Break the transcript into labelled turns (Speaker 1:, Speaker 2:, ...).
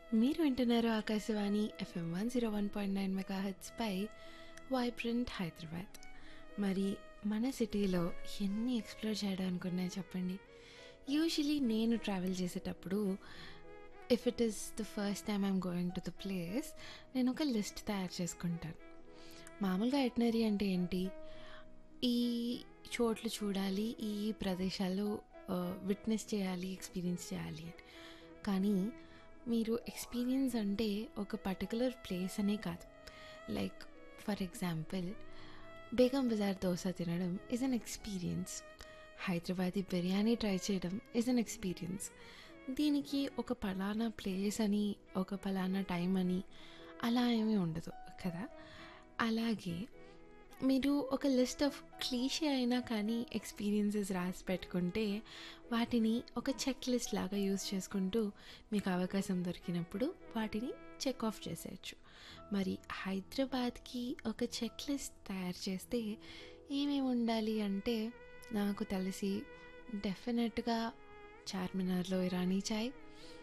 Speaker 1: మీరు వింటున్నారు Akashvani FM one zero one point nine mega పై వైబ్రెంట్ హైదరాబాద్ మరి మన సిటీలో ఎన్ని ఎక్స్ప్లోర్ చేయడానికి ఉన్నాయో చెప్పండి యూజువలీ నేను ట్రావెల్ చేసేటప్పుడు if it is the first time I'm going to the place నేను ఒక లిస్ట్ తయారు చేసుకుంటాను మామూలుగా ఎటనరీ అంటే ఏంటి ఈ చోట్లు చూడాలి ఈ ప్రదేశాలు విట్నెస్ చేయాలి ఎక్స్పీరియన్స్ చేయాలి అని కానీ మీరు ఎక్స్పీరియన్స్ అంటే ఒక పర్టికులర్ ప్లేస్ అనే కాదు like for example Begum Bazaar dosa తినడం is an experience Hyderabadi biryani try చేయడం ఇస్ అన్ ఎక్స్పీరియన్స్ దీనికి ఒక పలానా ప్లేస్ అని ఒక పలానా టైం అని అలా ఏమీ ఉండదు కదా అలాగే మీరు ఒక లిస్ట్ ఆఫ్ క్లీషే అయినా కానీ ఎక్స్పీరియన్సెస్ రాసి పెట్టుకుంటే వాటిని ఒక చెక్ లిస్ట్ లాగా యూజ్ చేసుకుంటూ మీకు అవకాశం దొరికినప్పుడు వాటిని చెక్ ఆఫ్ చేసేయచ్చు మరి హైదరాబాద్కి ఒక చెక్ లిస్ట్ తయారు చేస్తే ఏమేమి ఉండాలి అంటే నాకు తెలిసి డెఫినెట్గా చార్మినార్లో ఇరానీ చాయ్